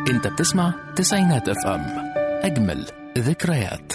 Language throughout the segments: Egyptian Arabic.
انت بتسمع تسعينات اف ام اجمل ذكريات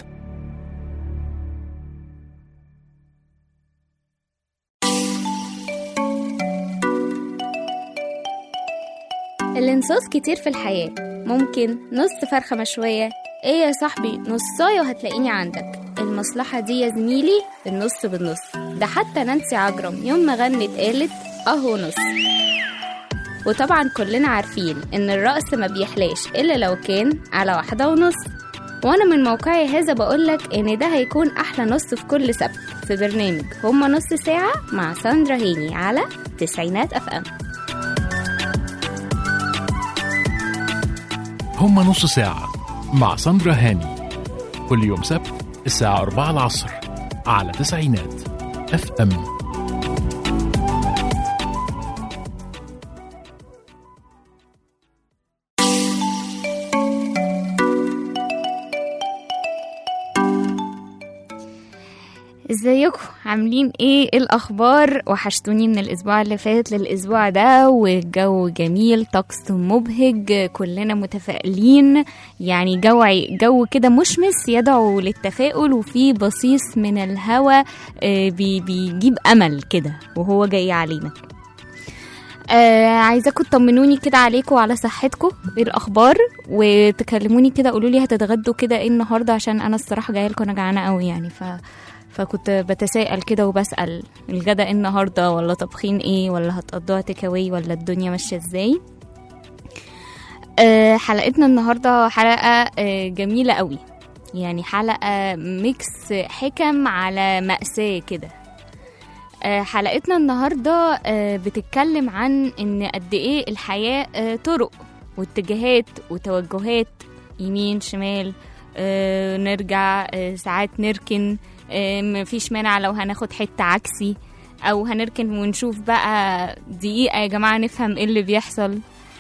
الانصاص كتير في الحياة ممكن نص فرخة مشوية ايه يا صاحبي نصاية وهتلاقيني عندك المصلحة دي يا زميلي النص بالنص ده حتى نانسي عجرم يوم ما غنت قالت اهو نص وطبعا كلنا عارفين ان الرأس ما بيحلاش الا لو كان على واحدة ونص وانا من موقعي هذا بقولك ان ده هيكون احلى نص في كل سبت في برنامج هما نص ساعة مع ساندرا هيني على تسعينات اف ام هما نص ساعة مع ساندرا هاني كل يوم سبت الساعة 4 العصر على تسعينات اف ام ازيكم عاملين ايه إيه الاخبار وحشتوني من الاسبوع اللي فات للاسبوع ده والجو جميل طقس مبهج كلنا متفائلين يعني جو جو كده مشمس يدعو للتفاؤل وفي بصيص من الهواء آه، بي- بيجيب امل كده وهو جاي علينا آه عايزاكم تطمنوني كده عليكم وعلى صحتكم ايه الاخبار وتكلموني كده قولوا لي هتتغدوا كده ايه النهارده عشان انا الصراحه جايه لكم انا جعانه قوي يعني ف فكنت بتساءل كده وبسأل الغدا إيه النهاردة ولا طبخين ايه ولا هتقضوها تكاوي ولا الدنيا ماشية ازاي آه حلقتنا النهاردة حلقة آه جميلة قوي يعني حلقة ميكس حكم على مأساة كده آه حلقتنا النهاردة آه بتتكلم عن ان قد ايه الحياة آه طرق واتجاهات وتوجهات يمين شمال آه نرجع آه ساعات نركن آه مفيش مانع لو هناخد حتة عكسي او هنركن ونشوف بقى دقيقة يا جماعة نفهم ايه اللي بيحصل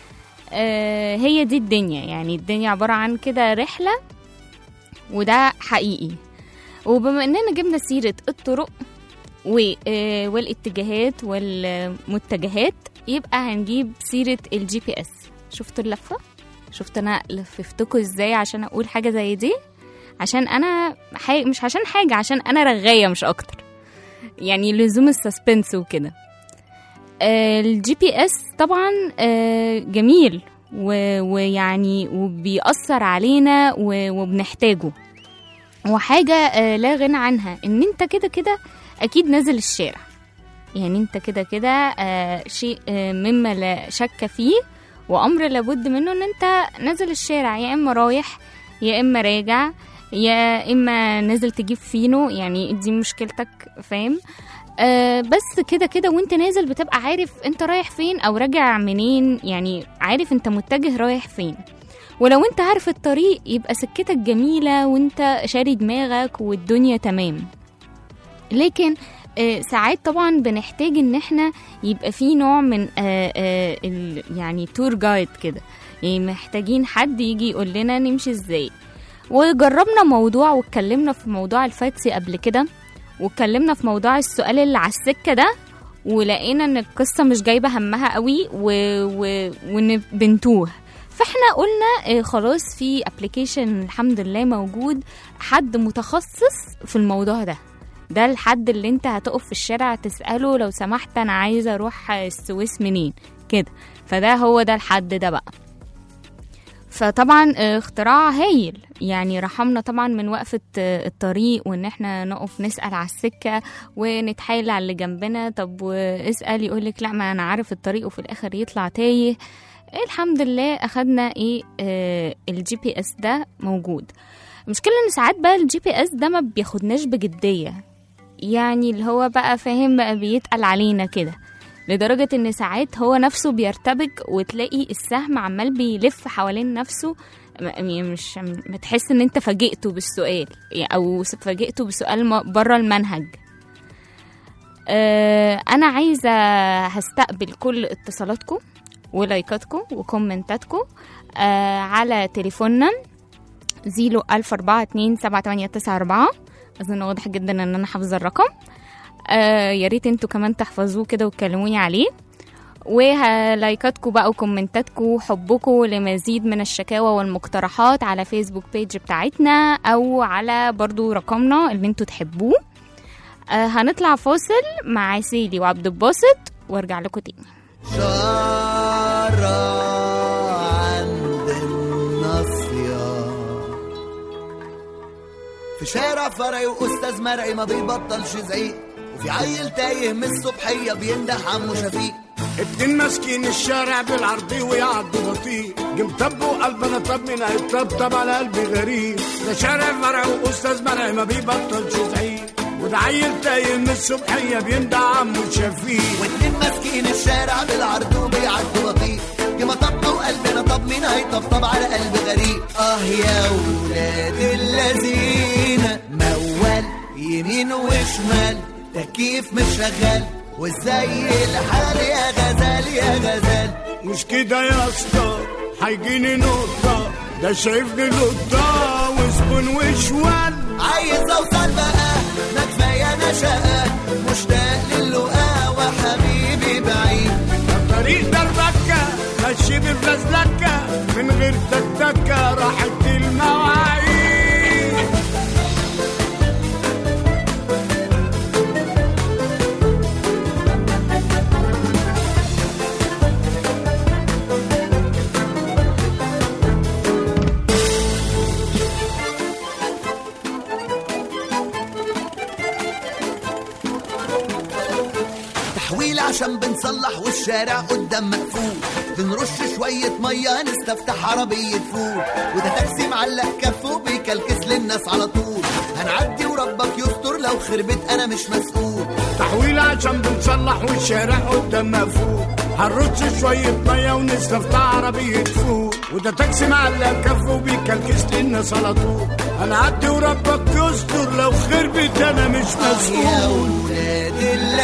آه هي دي الدنيا يعني الدنيا عبارة عن كده رحلة وده حقيقي وبما اننا جبنا سيرة الطرق و- آه، والاتجاهات والمتجهات يبقى هنجيب سيرة الجي بي اس شفتوا اللفة؟ شفت انا لففتكوا ازاي عشان اقول حاجة زي دي عشان انا حي... مش عشان حاجة عشان انا رغاية مش اكتر يعني لزوم السسبنس وكده آه، الجي بي اس طبعا آه، جميل و- ويعني وبيأثر علينا و- وبنحتاجه وحاجة آه، لا غنى عنها ان انت كده كده اكيد نازل الشارع يعني انت كده كده آه، شيء آه، مما لا شك فيه وامر لابد منه ان انت نازل الشارع يا اما رايح يا اما راجع يا اما نازل تجيب فينو يعني دي مشكلتك فاهم آه بس كده كده وانت نازل بتبقى عارف انت رايح فين او راجع منين يعني عارف انت متجه رايح فين ولو انت عارف الطريق يبقى سكتك جميلة وانت شاري دماغك والدنيا تمام لكن آه، ساعات طبعا بنحتاج ان احنا يبقى في نوع من آه، آه، ال- يعني تور جايد كده يعني محتاجين حد يجي يقول لنا نمشي ازاي وجربنا موضوع واتكلمنا في موضوع الفاتسي قبل كده واتكلمنا في موضوع السؤال اللي على السكه ده ولقينا ان القصه مش جايبه همها قوي و... و... وان بنتوه فاحنا قلنا آه، خلاص في ابلكيشن الحمد لله موجود حد متخصص في الموضوع ده ده الحد اللي انت هتقف في الشارع تسأله لو سمحت انا عايزة اروح السويس منين كده فده هو ده الحد ده بقى فطبعا اه، اختراع هايل يعني رحمنا طبعا من وقفة اه، الطريق وان احنا نقف نسأل على السكة ونتحايل على اللي جنبنا طب واسأل يقولك لا ما انا عارف الطريق وفي الاخر يطلع تايه الحمد لله اخدنا ايه اه الجي بي اس ده موجود المشكلة ان ساعات بقى الجي بي اس ده ما بياخدناش بجدية يعني اللي هو بقى فاهم بقى بيتقل علينا كده لدرجة ان ساعات هو نفسه بيرتبك وتلاقي السهم عمال بيلف حوالين نفسه م- يعني مش ما تحس ان انت فاجئته بالسؤال يعني او فاجئته بسؤال بره المنهج آه انا عايزة هستقبل كل اتصالاتكم ولايكاتكم وكومنتاتكم آه على تليفوننا زيرو ألف أربعة اتنين سبعة تمانية تسعة أربعة أظن واضح جدا إن أنا حافظة الرقم آه يا ريت انتوا كمان تحفظوه كده وتكلموني عليه ولايكاتكم بقى وكومنتاتكم وحبكم لمزيد من الشكاوى والمقترحات على فيسبوك بيج بتاعتنا او على برضو رقمنا اللي انتوا تحبوه آه هنطلع فاصل مع عسيلي وعبد الباسط وارجع لكم تاني شارع عند الناصية في شارع فرعي وأستاذ مرعي ما بيبطلش زعيق وفي عيل تايه من الصبحية بينده عمو شفيق اتنين ماسكين الشارع بالعرضي ويعدوا بطيء جم طبوا قلبنا طب من هيطبطب على قلبي غريب ده شارع فرع واستاذ مرعي ما بيبطلش زعيق وده عيل تايه من الصبحيه بيندع عمو شفيق واتنين ماسكين الشارع بالعرض وبيعدوا بطيء كما طبطوا قلبنا طب مين هيطبطب على قلب غريب اه يا ولاد الذين موال يمين وشمال تكييف مش شغال وازاي الحال يا غزال يا غزال مش كده يا اسطى هيجيني نقطه ده شايفني نقطه وزبون وشوال عايز اوصل بقى ما كفايه انا شقى مشتاق للقاء وحبيبي بعيد طريق دربكة ماشي بفلزلكة من غير تكتكة راحت المواعيد تحويل عشان بنصلح والشارع قدام مقفول بنرش شوية مية نستفتح عربية فول وده تاكسي معلق كفه بيكلكس للناس على طول هنعدي وربك يستر لو خربت انا مش مسؤول تحويل عشان بنصلح والشارع قدام مقفول هنرش شوية مية ونستفتح عربية فول وده تاكسي معلق كفه بيكلكس للناس على طول هنعدي وربك يستر لو خربت انا مش يا مسؤول ولاد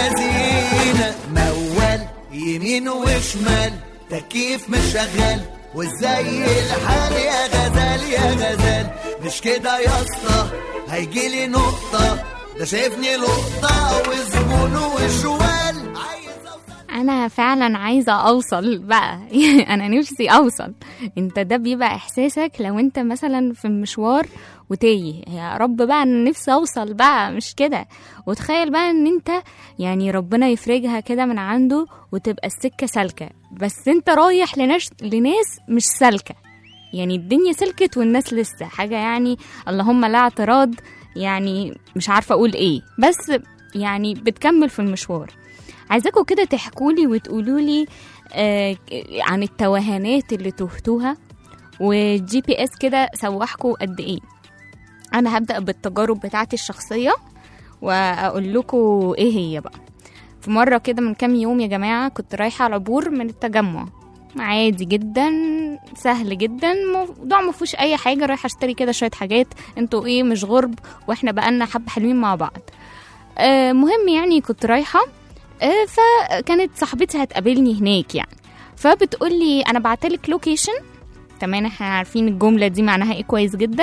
الذين موال يمين وشمال تكييف مش شغال وازاي الحال يا غزال يا غزال مش كده يا اسطى هيجيلي نقطة ده شايفني لقطة وزبون وشوال عايز أوصل انا فعلا عايزه اوصل بقى انا نفسي اوصل انت ده بيبقى احساسك لو انت مثلا في مشوار وتايه يا رب بقى انا نفسي اوصل بقى مش كده وتخيل بقى ان انت يعني ربنا يفرجها كده من عنده وتبقى السكه سالكه بس انت رايح لناس لناس مش سالكه يعني الدنيا سلكت والناس لسه حاجه يعني اللهم لا اعتراض يعني مش عارفه اقول ايه بس يعني بتكمل في المشوار عايزاكم كده تحكوا لي وتقولوا لي آه عن التوهانات اللي تهتوها والجي بي اس كده سوحكوا قد ايه انا هبدا بالتجارب بتاعتي الشخصيه واقول لكم ايه هي بقى في مره كده من كام يوم يا جماعه كنت رايحه على عبور من التجمع عادي جدا سهل جدا موضوع ما فيهوش اي حاجه رايحه اشتري كده شويه حاجات انتوا ايه مش غرب واحنا بقالنا حبه حلوين مع بعض آه مهم يعني كنت رايحه آه، فكانت صاحبتي هتقابلني هناك يعني فبتقول لي انا بعتلك لوكيشن تمام احنا عارفين الجمله دي معناها ايه كويس جدا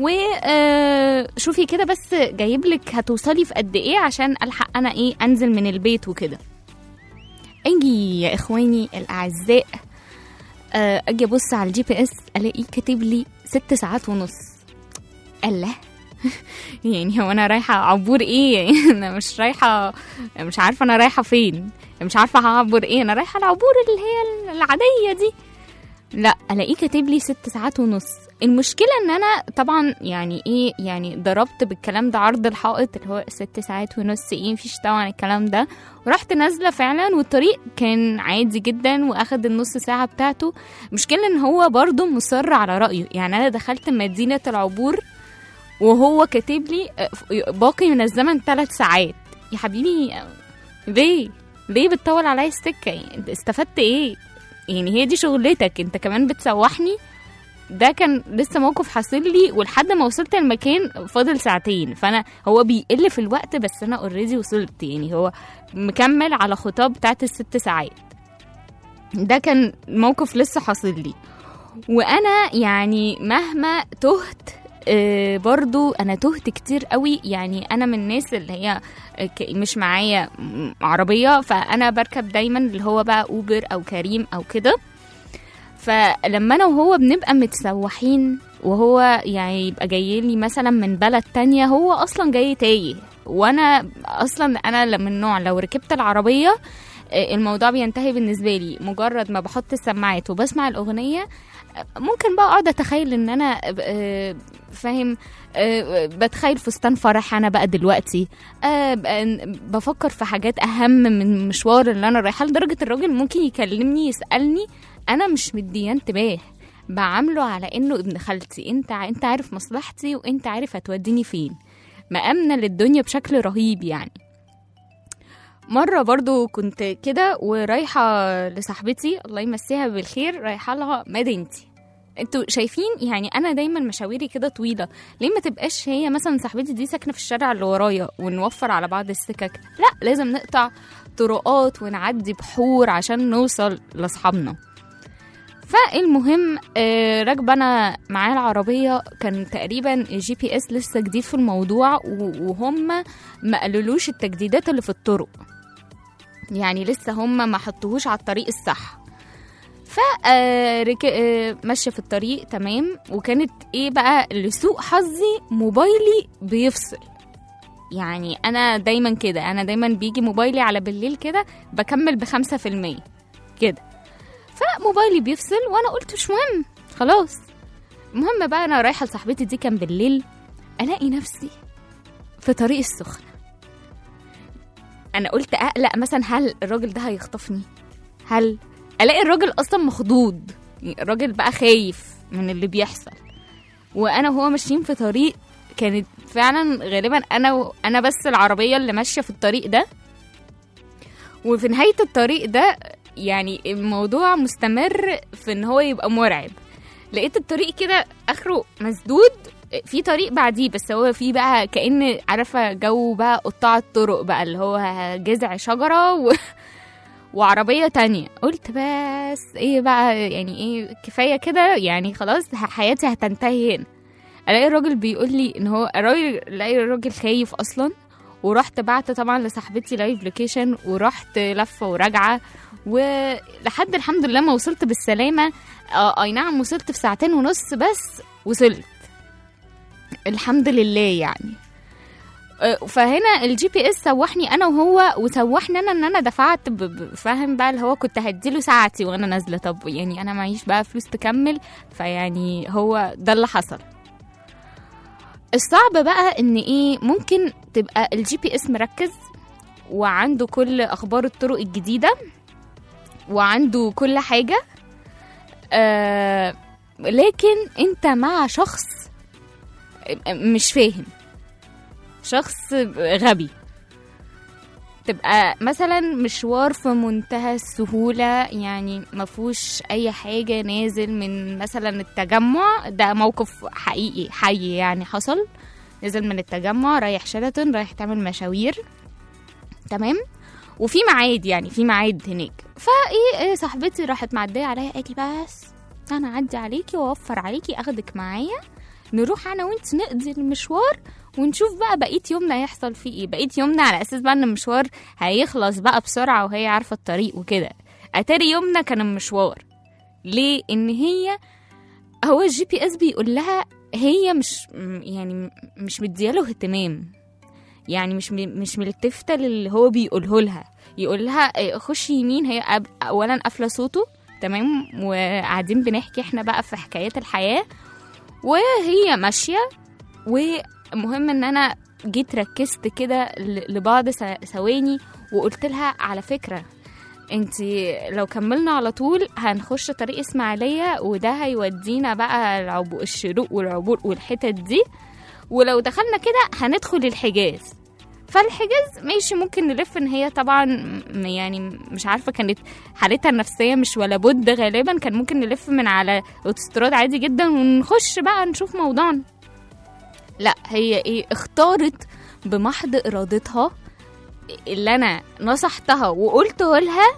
وشوفي كده بس جايب لك هتوصلي في قد ايه عشان الحق انا ايه انزل من البيت وكده اجي يا اخواني الاعزاء آه، اجي ابص على الجي بي اس الاقيه كاتب لي ست ساعات ونص الله يعني هو انا رايحه عبور ايه انا مش رايحه مش عارفه انا رايحه فين مش عارفه هعبر ايه انا رايحه العبور اللي هي العاديه دي لا الاقيه كاتب لي ست ساعات ونص المشكله ان انا طبعا يعني ايه يعني ضربت بالكلام ده عرض الحائط اللي هو ست ساعات ونص ايه مفيش طبعا الكلام ده ورحت نازله فعلا والطريق كان عادي جدا واخد النص ساعه بتاعته المشكله ان هو برضه مصر على رايه يعني انا دخلت مدينه العبور وهو كاتب لي آه، باقي من الزمن ثلاث ساعات يا حبيبي آه، ليه ليه بتطول عليا السكه يعني انت استفدت ايه يعني هي دي شغلتك انت كمان بتسوحني ده كان لسه موقف حاصل لي ولحد ما وصلت المكان فاضل ساعتين فانا هو بيقل في الوقت بس انا اوريدي وصلت يعني هو مكمل على خطاب بتاعت الست ساعات ده كان موقف لسه حاصل لي وانا يعني مهما تهت آه، برضو انا تهت كتير قوي يعني انا من الناس اللي هي ك- مش معايا م- عربيه فانا بركب دايما اللي هو بقى اوبر او كريم او كده فلما انا وهو بنبقى متسوحين وهو يعني يبقى جاي لي مثلا من بلد تانية هو اصلا جاي تايه وانا اصلا انا من النوع لو ركبت العربيه آه، الموضوع بينتهي بالنسبه لي مجرد ما بحط السماعات وبسمع الاغنيه آه، ممكن بقى اقعد اتخيل ان انا آه، فاهم آه، بتخيل فستان فرح انا بقى دلوقتي آه، ب- بفكر في حاجات اهم من المشوار اللي انا رايحه لدرجه الراجل ممكن يكلمني يسالني انا مش مديه انتباه بعامله على انه ابن خالتي انت ع- انت عارف مصلحتي وانت عارف هتوديني فين مأمنة للدنيا بشكل رهيب يعني مرة برضو كنت كده ورايحة لصاحبتي الله يمسيها بالخير رايحة لها مدينتي انتوا شايفين يعني انا دايما مشاويري كده طويله ليه ما تبقاش هي مثلا صاحبتي دي ساكنه في الشارع اللي ورايا ونوفر على بعض السكك لا لازم نقطع طرقات ونعدي بحور عشان نوصل لاصحابنا فالمهم آه، راكبه انا معاه العربيه كان تقريبا الجي بي اس لسه جديد في الموضوع و- وهم ما قالولوش التجديدات اللي في الطرق يعني لسه هم ما حطوهوش على الطريق الصح ف آه، رك- آه، ماشيه في الطريق تمام وكانت ايه بقى لسوء حظي موبايلي بيفصل يعني انا دايما كده انا دايما بيجي موبايلي على بالليل كده بكمل بخمسة في المية كده فموبايلي بيفصل وانا قلت مش مهم خلاص المهم بقى انا رايحه لصاحبتي دي كان بالليل الاقي نفسي في طريق السخنه انا قلت اقلق مثلا هل الراجل ده هيخطفني هل الاقي الراجل اصلا مخضوض الراجل بقى خايف من اللي بيحصل وانا وهو ماشيين في طريق كانت فعلا غالبا انا و... انا بس العربيه اللي ماشيه في الطريق ده وفي نهايه الطريق ده يعني الموضوع مستمر في ان هو يبقى مرعب لقيت الطريق كده اخره مسدود في طريق بعديه بس هو في بقى كأن عارفة جو بقى قطاع الطرق بقى اللي هو جذع شجرة و... وعربية تانية قلت بس ايه بقى يعني ايه كفاية كده يعني خلاص حياتي هتنتهي هنا الاقي الراجل بيقول لي ان هو الراجل الاقي الراجل خايف اصلا ورحت بعت طبعا لصاحبتي لايف لوكيشن ورحت لفه وراجعه ولحد الحمد لله ما وصلت بالسلامه آه اي نعم وصلت في ساعتين ونص بس وصلت الحمد لله يعني آه، فهنا الجي بي اس سوحني انا وهو وسوحني انا ان انا دفعت ب- ب- فاهم بقى اللي هو كنت هديله ساعتي وانا نازله طب يعني انا معيش بقى فلوس تكمل فيعني هو ده اللي حصل الصعب بقى ان ايه ممكن تبقى الجي بي اس مركز وعنده كل اخبار الطرق الجديده وعنده كل حاجه آه لكن انت مع شخص مش فاهم شخص غبي تبقى مثلا مشوار في منتهى السهولة يعني مفهوش أي حاجة نازل من مثلا التجمع ده موقف حقيقي حي يعني حصل نزل من التجمع رايح شيراتون رايح تعمل مشاوير تمام وفي ميعاد يعني في ميعاد هناك فايه إيه صاحبتي راحت معديه عليا قالت لي بس انا اعدي عليكي واوفر عليكي اخدك معايا نروح انا وانت نقضي المشوار ونشوف بقى بقيه يومنا هيحصل فيه ايه بقيه يومنا على اساس بقى ان المشوار هيخلص بقى بسرعه وهي عارفه الطريق وكده اتاري يومنا كان المشوار ليه ان هي هو الجي بي اس بيقول لها هي مش م- يعني مش مدياله اهتمام يعني مش م- مش ملتفته للي هو بيقوله لها يقول لها إيه، خشي يمين هي أب- اولا قافله صوته تمام وقاعدين بنحكي احنا بقى في حكايات الحياه وهي ماشيه ومهم ان انا جيت ركزت كده ل- لبعض س- ثواني وقلت لها على فكره انت لو كملنا على طول هنخش طريق اسماعيليه وده هيودينا بقى العبو الشروق والعبور والحتت دي ولو دخلنا كده هندخل الحجاز فالحجاز ماشي ممكن نلف ان هي طبعا م- يعني مش عارفه كانت حالتها النفسيه مش ولا بد غالبا كان ممكن نلف من على اوتوستراد عادي جدا ونخش بقى نشوف موضوعنا لا هي ايه اختارت بمحض ارادتها اللي انا نصحتها وقلته لها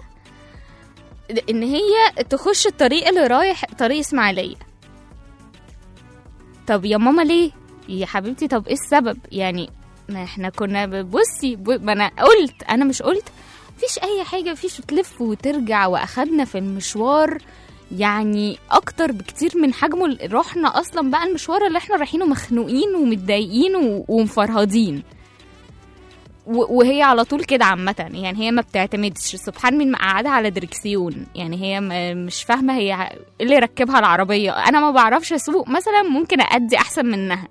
ان هي تخش الطريق اللي رايح طريق اسماعيليه طب يا ماما ليه يا حبيبتي طب ايه السبب يعني ما احنا كنا ب- بصي ب- ما انا قلت انا مش قلت مفيش اي حاجه مفيش تلف وترجع واخدنا في المشوار يعني اكتر بكتير من حجمه ال- رحنا اصلا بقى المشوار اللي احنا رايحينه مخنوقين ومتضايقين و- ومفرهدين و- وهي على طول كده عامة يعني هي ما بتعتمدش سبحان مين مقعدها على دركسيون يعني هي م- مش فاهمة هي ع- إيه اللي ركبها العربية أنا ما بعرفش أسوق مثلا ممكن أأدي أحسن منها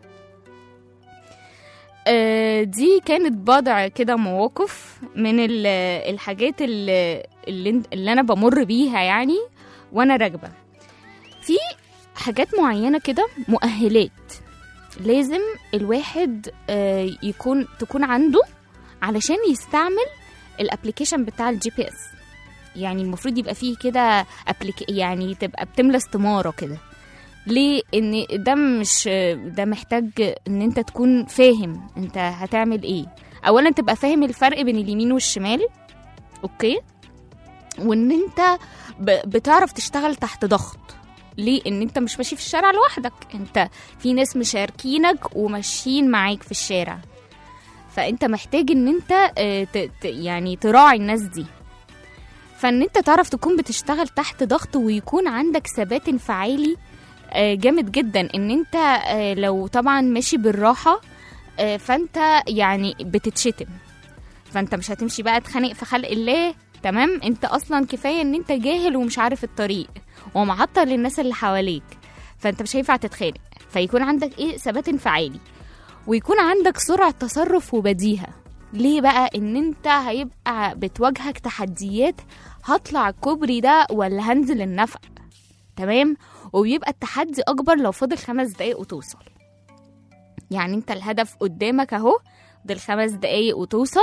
آه، دي كانت بضع كده مواقف من ال- الحاجات اللي, اللي, اللي أنا بمر بيها يعني وأنا راكبة في حاجات معينة كده مؤهلات لازم الواحد آه، يكون تكون عنده علشان يستعمل الابلكيشن بتاع الجي بي اس يعني المفروض يبقى فيه كده أبليك... يعني تبقى بتملى استمارة كده ليه ان ده مش ده محتاج ان انت تكون فاهم انت هتعمل ايه اولا تبقى فاهم الفرق بين اليمين والشمال اوكي وان انت ب... بتعرف تشتغل تحت ضغط ليه ان انت مش ماشي في الشارع لوحدك انت في ناس مشاركينك وماشيين معاك في الشارع فانت محتاج ان انت آه، ت- ت- يعني تراعي الناس دي فان انت تعرف تكون بتشتغل تحت ضغط ويكون عندك ثبات انفعالي آه، جامد جدا ان انت آه، لو طبعا ماشي بالراحه آه، فانت يعني بتتشتم فانت مش هتمشي بقى تخانق في خلق الله تمام انت اصلا كفايه ان انت جاهل ومش عارف الطريق ومعطل الناس اللي حواليك فانت مش هينفع تتخانق فيكون عندك ايه ثبات انفعالي ويكون عندك سرعة تصرف وبديهة ليه بقى ان انت هيبقى بتواجهك تحديات هطلع الكوبري ده ولا هنزل النفق تمام وبيبقى التحدي اكبر لو فضل خمس دقايق وتوصل يعني انت الهدف قدامك اهو فضل خمس دقايق وتوصل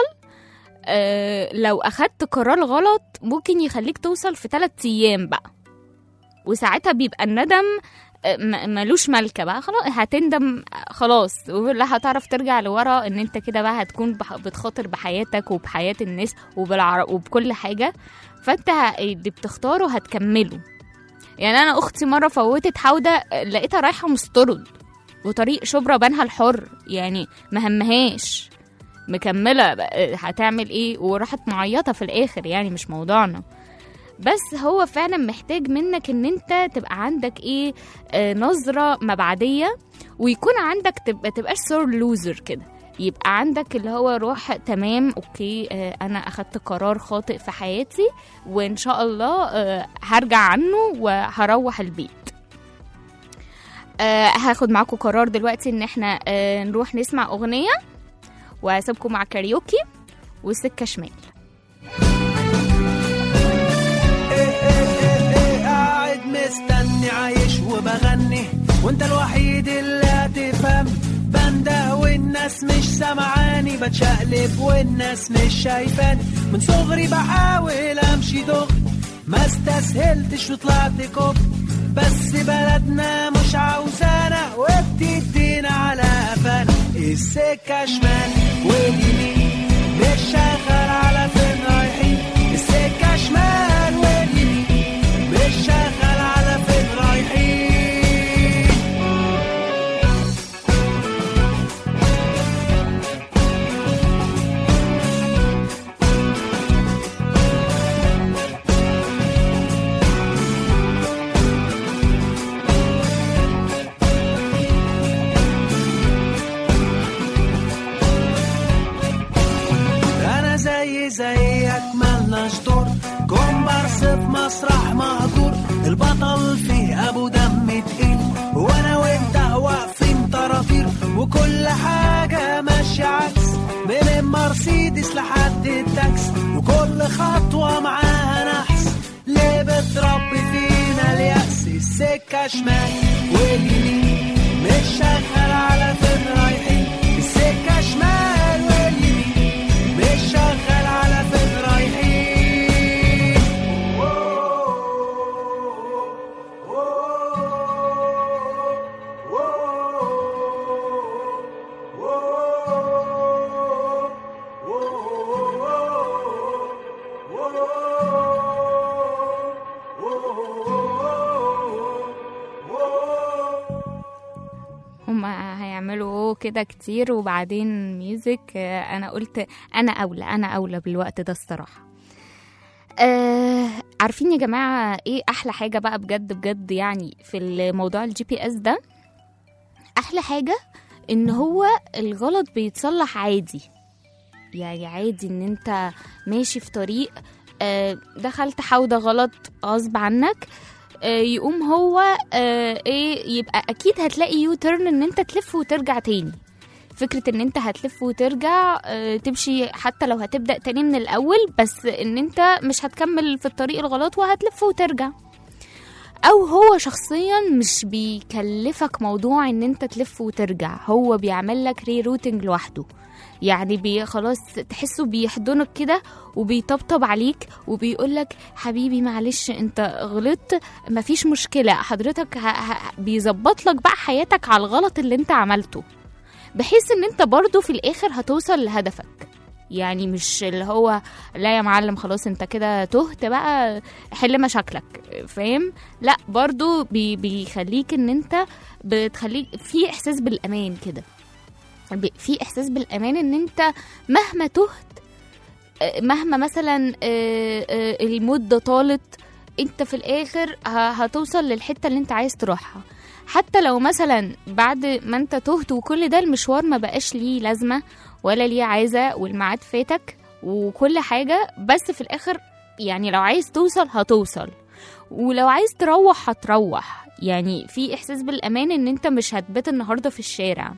آه لو اخدت قرار غلط ممكن يخليك توصل في ثلاثة ايام بقى وساعتها بيبقى الندم آه، م- ملوش ملكه بقى خلاص هتندم آه، خلاص ولا هتعرف ترجع لورا ان انت كده بقى هتكون بح- بتخاطر بحياتك وبحياه الناس وبالعر... وبكل حاجه فانت ه- اللي بتختاره هتكمله يعني انا اختي مره فوتت حوده آه، لقيتها رايحه مسترد وطريق شبرا بنها الحر يعني مهمهاش مكمله بقى، آه، هتعمل ايه وراحت معيطه في الاخر يعني مش موضوعنا بس هو فعلا محتاج منك ان انت تبقى عندك ايه آه نظره مبعديه ويكون عندك تبقى تبقاش سور لوزر كده يبقى عندك اللي هو روح تمام اوكي آه انا اخدت قرار خاطئ في حياتي وان شاء الله آه هرجع عنه وهروح البيت آه هاخد معاكم قرار دلوقتي ان احنا آه نروح نسمع اغنيه وهسيبكم مع كاريوكي وسكه شمال قاعد مستني عايش وبغني وانت الوحيد اللي هتفهم بنده والناس مش سامعاني بتشقلب والناس مش شايفاني من صغري بحاول امشي دغري ما استسهلتش وطلعت كوب بس بلدنا مش عاوزانا وبتدينا على قفانا السكة شمال واليمين مش شغال على فين رايحين السكة شمال واليمين مش شغال على فين رايحين انا زي زيك ملناش دور كومبارس في مسرح مهجور البطل فيه ابو دم تقيل وانا وانت واقفين طراطير وكل حاجه ماشيه عكس من المرسيدس لحد التاكس وكل خطوه معاها نحس ليه بتربي فينا اليأس السكه شمال واليمين مش شغال على فين رايحين السكه شمال واليمين مش شغال على فين رايحين هم هيعملوا كده كتير وبعدين ميوزك آه، انا قلت انا اولى انا اولى بالوقت ده الصراحه آه عارفين يا جماعه ايه احلى حاجه بقى بجد بجد يعني في الموضوع الجي بي اس ده احلى حاجه ان هو الغلط بيتصلح عادي يعني عادي ان انت ماشي في طريق آه، دخلت حوضة غلط غصب عنك آه، يقوم هو آه، ايه يبقى اكيد هتلاقي يو ترن ان انت تلف وترجع تاني فكرة ان انت هتلف وترجع آه، تمشي حتى لو هتبدأ تاني من الاول بس ان انت مش هتكمل في الطريق الغلط وهتلف وترجع او هو شخصيا مش بيكلفك موضوع ان انت تلف وترجع هو بيعمل لك ري روتنج لوحده يعني بي خلاص تحسه بيحضنك كده وبيطبطب عليك وبيقول لك حبيبي معلش انت غلطت مفيش مشكله حضرتك ه... ه... بيظبط لك بقى حياتك على الغلط اللي انت عملته بحيث ان انت برضو في الاخر هتوصل لهدفك يعني مش اللي هو لا يا معلم خلاص انت كده تهت بقى حل مشاكلك فاهم لا برضو بي بيخليك ان انت بتخليك في احساس بالامان كده ب- في احساس بالامان ان انت مهما تهت آه، مهما مثلا آه، آه، المده طالت انت في الاخر ه- هتوصل للحته اللي انت عايز تروحها حتى لو مثلا بعد ما انت تهت وكل ده المشوار ما بقاش ليه لازمه ولا ليه عايزه والميعاد فاتك وكل حاجه بس في الاخر يعني لو عايز توصل هتوصل ولو عايز تروح هتروح يعني في احساس بالامان ان انت مش هتبات النهارده في الشارع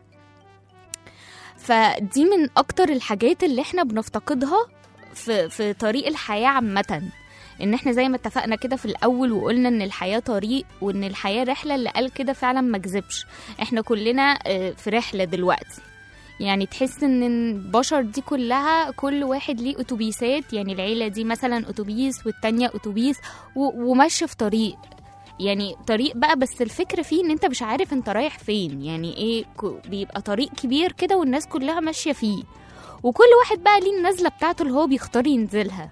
فدي من اكتر الحاجات اللي احنا بنفتقدها في في طريق الحياه عامه ان احنا زي ما اتفقنا كده في الاول وقلنا ان الحياه طريق وان الحياه رحله اللي قال كده فعلا ما كذبش احنا كلنا آه، في رحله دلوقتي يعني تحس ان البشر دي كلها كل واحد ليه اتوبيسات يعني العيله دي مثلا اتوبيس والتانية اتوبيس و- وماشيه في طريق يعني طريق بقى بس الفكره فيه ان انت مش عارف انت رايح فين يعني ايه ك- بيبقى طريق كبير كده والناس كلها ماشيه فيه وكل واحد بقى ليه النزله بتاعته اللي هو بيختار ينزلها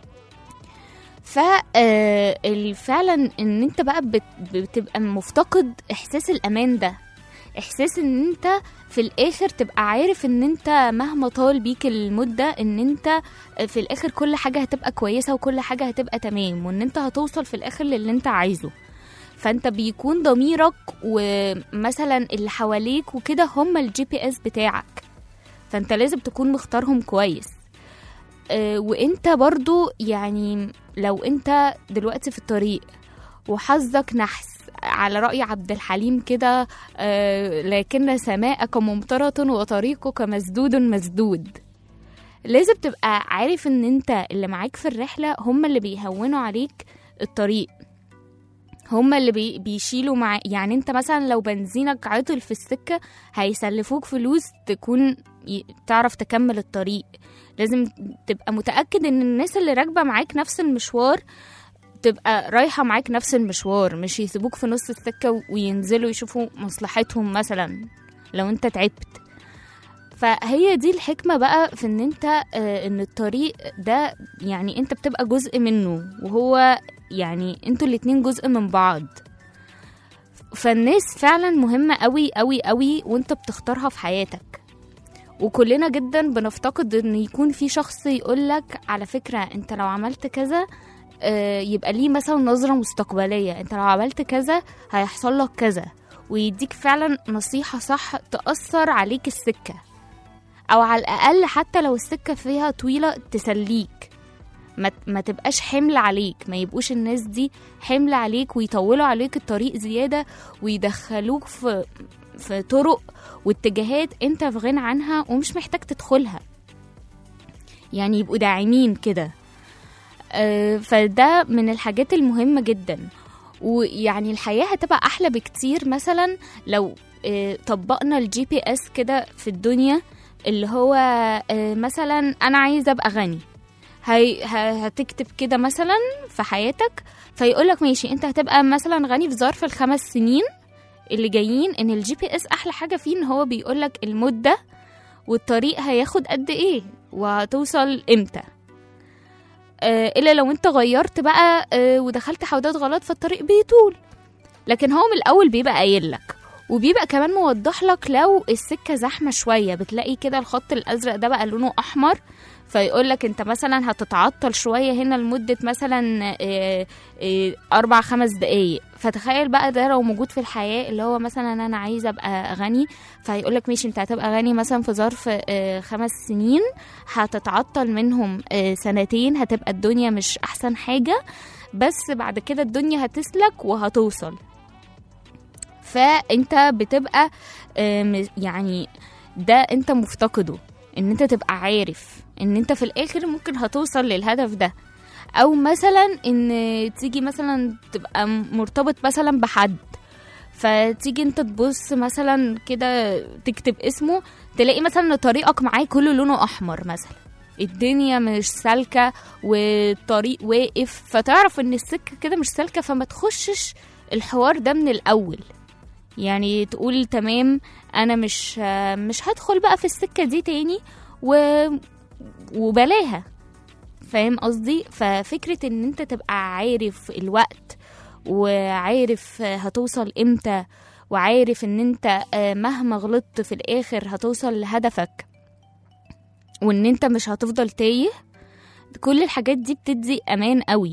ف آه، ال- فعلا ان انت بقى بت- بتبقى مفتقد احساس الامان ده احساس ان انت في الاخر تبقى عارف ان انت مهما طال بيك المده ان انت في الاخر كل حاجه هتبقى كويسه وكل حاجه هتبقى تمام وان انت هتوصل في الاخر للي انت عايزه فانت بيكون ضميرك ومثلا اللي حواليك وكده هم الجي بي اس بتاعك فانت لازم تكون مختارهم كويس آه، وانت برضو يعني لو انت دلوقتي في الطريق وحظك نحس على رأي عبد الحليم كده آه، لكن سماءك ممطرة وطريقك مسدود مسدود لازم تبقى عارف ان انت اللي معاك في الرحلة هم اللي بيهونوا عليك الطريق هما اللي بي بيشيلوا مع يعني انت مثلا لو بنزينك عطل في السكة هيسلفوك فلوس تكون ي... تعرف تكمل الطريق لازم تبقى متأكد ان الناس اللي راكبة معاك نفس المشوار تبقى رايحة معاك نفس المشوار مش يسيبوك في نص السكة وينزلوا يشوفوا مصلحتهم مثلا لو انت تعبت فهي دي الحكمة بقى في ان انت آه، ان الطريق ده يعني انت بتبقى جزء منه وهو يعني انتوا الاتنين جزء من بعض فالناس فعلا مهمة قوي قوي قوي وانت بتختارها في حياتك وكلنا جدا بنفتقد ان يكون في شخص يقولك على فكرة انت لو عملت كذا آه، يبقى ليه مثلا نظرة مستقبلية انت لو عملت كذا هيحصل لك كذا ويديك فعلا نصيحة صح تأثر عليك السكة او على الاقل حتى لو السكة فيها طويلة تسليك ما, ما تبقاش حمل عليك ما يبقوش الناس دي حمل عليك ويطولوا عليك الطريق زيادة ويدخلوك في في طرق واتجاهات انت في غنى عنها ومش محتاج تدخلها يعني يبقوا داعمين كده آه، فده من الحاجات المهمة جدا ويعني الحياة هتبقى أحلى بكتير مثلا لو آه، طبقنا الجي بي اس كده في الدنيا اللي هو آه، مثلا أنا عايزة أبقى غني هي ه- هتكتب كده مثلا في حياتك فيقولك ماشي انت هتبقى مثلا غني في ظرف الخمس سنين اللي جايين ان الجي بي اس احلى حاجه فيه ان هو بيقولك المده والطريق هياخد قد ايه وهتوصل امتى آه الا لو انت غيرت بقى آه ودخلت حودات غلط فالطريق بيطول لكن هو من الاول بيبقى قايل لك وبيبقى كمان موضح لك لو السكه زحمه شويه بتلاقي كده الخط الازرق ده بقى لونه احمر فيقول لك انت مثلا هتتعطل شويه هنا لمده مثلا آه، آه، اربع خمس دقايق فتخيل بقى ده لو موجود في الحياه اللي هو مثلا انا عايزه ابقى غني فهيقول لك ماشي انت هتبقى غني مثلا في ظرف آه، خمس سنين هتتعطل منهم آه، سنتين هتبقى الدنيا مش احسن حاجه بس بعد كده الدنيا هتسلك وهتوصل فانت بتبقى آم، يعني ده انت مفتقده ان انت تبقى عارف ان انت في الاخر ممكن هتوصل للهدف ده او مثلا ان تيجي مثلا تبقى مرتبط مثلا بحد فتيجي انت تبص مثلا كده تكتب اسمه تلاقي مثلا ان طريقك معاه كله لونه احمر مثلا الدنيا مش سالكه والطريق واقف فتعرف ان السكه كده مش سالكه فما تخشش الحوار ده من الاول يعني تقول تمام انا مش مش هدخل بقى في السكه دي تاني و وبلاها فاهم قصدي ففكره ان انت تبقى عارف الوقت وعارف هتوصل امتى وعارف ان انت مهما غلطت في الاخر هتوصل لهدفك وان انت مش هتفضل تايه كل الحاجات دي بتدي امان قوي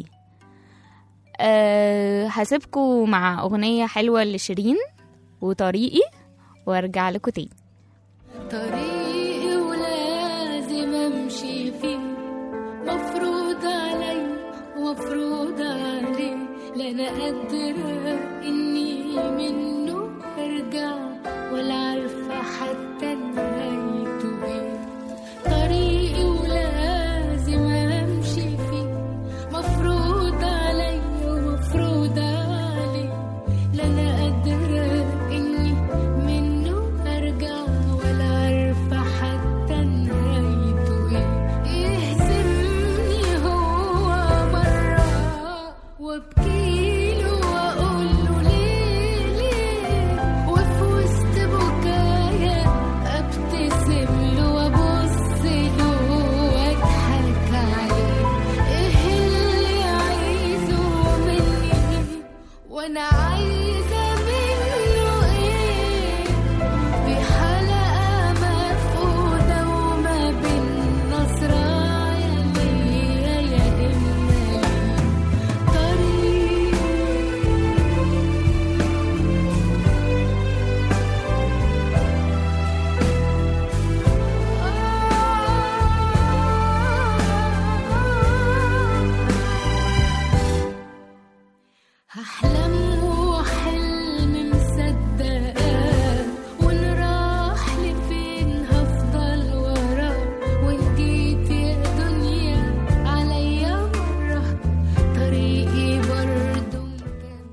أه هسيبكم مع اغنيه حلوه لشيرين وطريقي وارجع لكم تاني طريقي ولازم امشي فيه مفروض علي ومفروض عليه لا انا قادرة اني منه ارجع ولا عارفة حتى نهايته ايه طريقي ولازم امشي فيه مفروض علي ومفروض عليه لا انا قادرة اني منه ارجع ولا عارفة حتى نهايته ايه يهزمني هو مرة وابكيله واقوله ليه ليه وفي وسط بكايا ابتسم له وابص له واضحك عليه ايه اللي عايزه مني وانا عايزه منه ايه في حلقه مفقوده وما بين نصرايا ليا يا اما ليه طريق هحلم وحلم مصدقاه وان راح لفين هفضل وراه وان جيت يا دنيا عليا مرة طريقي برضو مكمل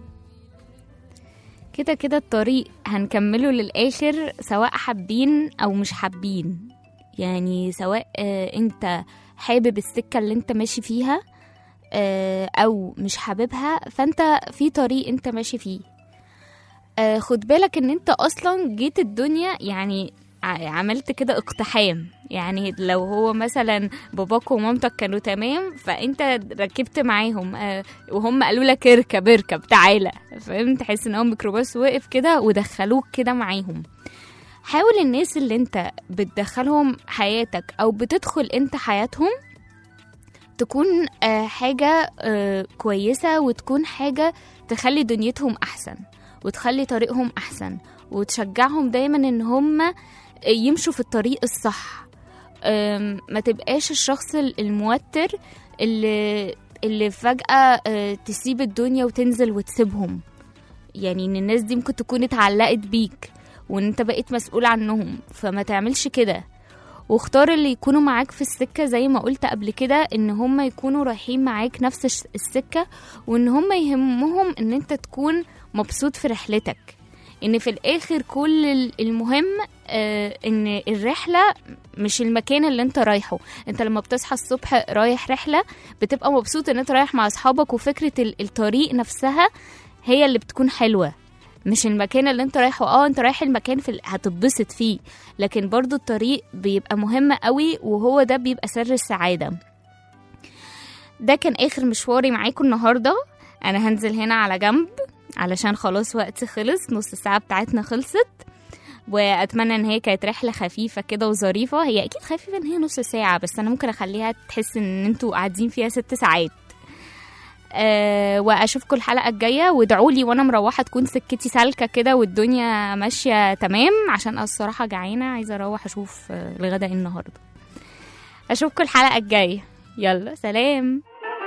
كده كده الطريق هنكمله للآخر سواء حابين أو مش حابين يعني سواء آه، انت حابب السكة اللي انت ماشي فيها آه، أو مش حاببها فانت في طريق انت ماشي فيه آه، خد بالك ان انت أصلا جيت الدنيا يعني ع- عملت كده اقتحام يعني لو هو مثلا باباك ومامتك كانوا تمام فانت ركبت معاهم آه، وهم قالوا لك اركب اركب تعالى فاهم تحس ان هو ميكروباص وقف كده ودخلوك كده معاهم حاول الناس اللي انت بتدخلهم حياتك او بتدخل انت حياتهم تكون آه، حاجة آه، كويسة وتكون حاجة تخلي دنيتهم أحسن وتخلي طريقهم أحسن وتشجعهم دايما إن هم يمشوا في الطريق الصح أم، ما تبقاش الشخص الموتر اللي اللي فجأة آه، تسيب الدنيا وتنزل وتسيبهم يعني ان الناس دي ممكن تكون اتعلقت بيك وان انت بقيت مسؤول عنهم فما تعملش كده واختار اللي يكونوا معاك في السكة زي ما قلت قبل كده ان هم يكونوا رايحين معاك نفس الش- السكة وان هم يهمهم ان انت تكون مبسوط في رحلتك ان في الاخر كل ال- المهم آه ان الرحلة مش المكان اللي انت رايحه انت لما بتصحى الصبح رايح رحلة بتبقى مبسوط ان انت رايح مع اصحابك وفكرة ال- الطريق نفسها هي اللي بتكون حلوة مش المكان اللي انت رايحه اه انت رايح المكان في ال- هتتبسط فيه لكن برضو الطريق بيبقى مهم قوي وهو ده بيبقى سر السعادة ده كان اخر مشواري معاكم النهاردة انا هنزل هنا على جنب علشان خلاص وقت خلص نص الساعة بتاعتنا خلصت واتمنى ان هي كانت رحله خفيفه كده وظريفه هي اكيد خفيفه ان هي نص ساعه بس انا ممكن اخليها تحس ان انتوا قاعدين فيها ست ساعات أه واشوفكم الحلقه الجايه وادعوا لي وانا مروحه تكون سكتي سالكه كده والدنيا ماشيه تمام عشان أنا الصراحه جعانه عايزه اروح اشوف آه، الغدا إيه النهارده اشوفكم الحلقه الجايه يلا سلام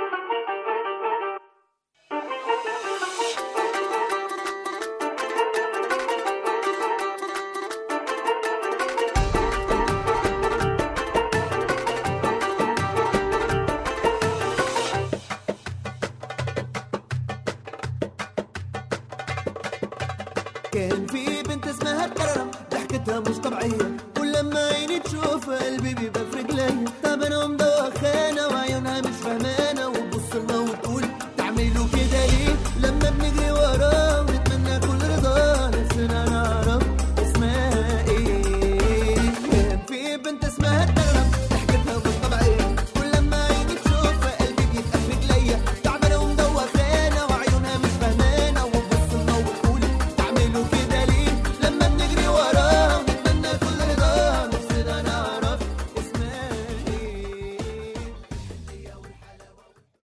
كان في بنت اسمها كرم ضحكتها مش طبيعية كل لما عيني تشوف قلبي بيبقى في رجليا طب انا مدوخانة وعيونها مش فهمانة وتبص لنا وتقول تعملوا كده ليه لما بنجري ورا